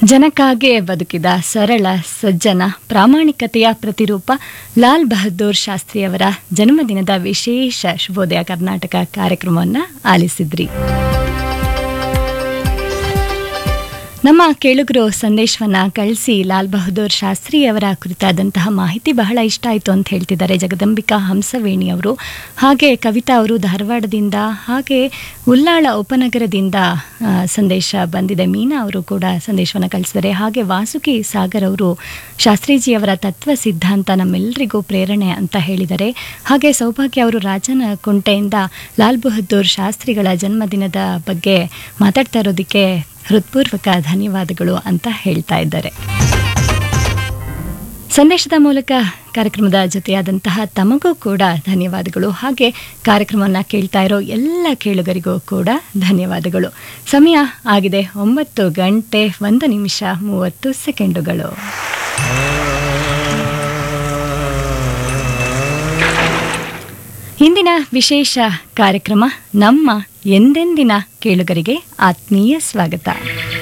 ಜನಕ್ಕಾಗೇ ಬದುಕಿದ ಸರಳ ಸಜ್ಜನ ಪ್ರಾಮಾಣಿಕತೆಯ ಪ್ರತಿರೂಪ ಲಾಲ್ ಬಹದ್ದೂರ್ ಶಾಸ್ತ್ರಿಯವರ ಜನ್ಮದಿನದ ವಿಶೇಷ ಶುಭೋದಯ ಕರ್ನಾಟಕ ಕಾರ್ಯಕ್ರಮವನ್ನು ಆಲಿಸಿದ್ರಿ ನಮ್ಮ ಕೇಳುಗರು ಸಂದೇಶವನ್ನ ಕಳಿಸಿ ಲಾಲ್ ಬಹದ್ದೂರ್ ಶಾಸ್ತ್ರಿ ಅವರ ಕುರಿತಾದಂತಹ ಮಾಹಿತಿ ಬಹಳ ಇಷ್ಟ ಆಯಿತು ಅಂತ ಹೇಳ್ತಿದ್ದಾರೆ ಜಗದಂಬಿಕಾ ಹಂಸವೇಣಿ ಅವರು ಹಾಗೆ ಕವಿತಾ ಅವರು ಧಾರವಾಡದಿಂದ ಹಾಗೆ ಉಲ್ಲಾಳ ಉಪನಗರದಿಂದ ಆ, ಸಂದೇಶ ಬಂದಿದೆ ಮೀನಾ ಅವರು ಕೂಡ ಸಂದೇಶವನ್ನು ಕಳಿಸಿದ್ದಾರೆ ಹಾಗೆ ವಾಸುಕಿ ಸಾಗರ್ ಅವರು ಶಾಸ್ತ್ರೀಜಿಯವರ ತತ್ವ ಸಿದ್ಧಾಂತ ನಮ್ಮೆಲ್ಲರಿಗೂ ಪ್ರೇರಣೆ ಅಂತ ಹೇಳಿದ್ದಾರೆ ಹಾಗೆ ಸೌಭಾಗ್ಯ ಅವರು ರಾಜನ ಕುಂಟೆಯಿಂದ ಲಾಲ್ ಬಹದ್ದೂರ್ ಶಾಸ್ತ್ರಿಗಳ ಜನ್ಮದಿನದ ಬಗ್ಗೆ ಮಾತಾಡ್ತಾ ಇರೋದಕ್ಕೆ ಹೃತ್ಪೂರ್ವಕ ಧನ್ಯವಾದಗಳು ಅಂತ ಹೇಳ್ತಾ ಇದ್ದಾರೆ ಸಂದೇಶದ ಮೂಲಕ ಕಾರ್ಯಕ್ರಮದ ಜೊತೆಯಾದಂತಹ ತಮಗೂ ಕೂಡ ಧನ್ಯವಾದಗಳು ಹಾಗೆ ಕಾರ್ಯಕ್ರಮವನ್ನು ಕೇಳ್ತಾ ಇರೋ ಎಲ್ಲ ಕೇಳುಗರಿಗೂ ಕೂಡ ಧನ್ಯವಾದಗಳು ಸಮಯ ಆಗಿದೆ ಒಂಬತ್ತು ಗಂಟೆ ಒಂದು ನಿಮಿಷ ಮೂವತ್ತು ಸೆಕೆಂಡುಗಳು ಇಂದಿನ ವಿಶೇಷ ಕಾರ್ಯಕ್ರಮ ನಮ್ಮ ಎಂದೆಂದಿನ ಕೇಳುಗರಿಗೆ ಆತ್ಮೀಯ ಸ್ವಾಗತ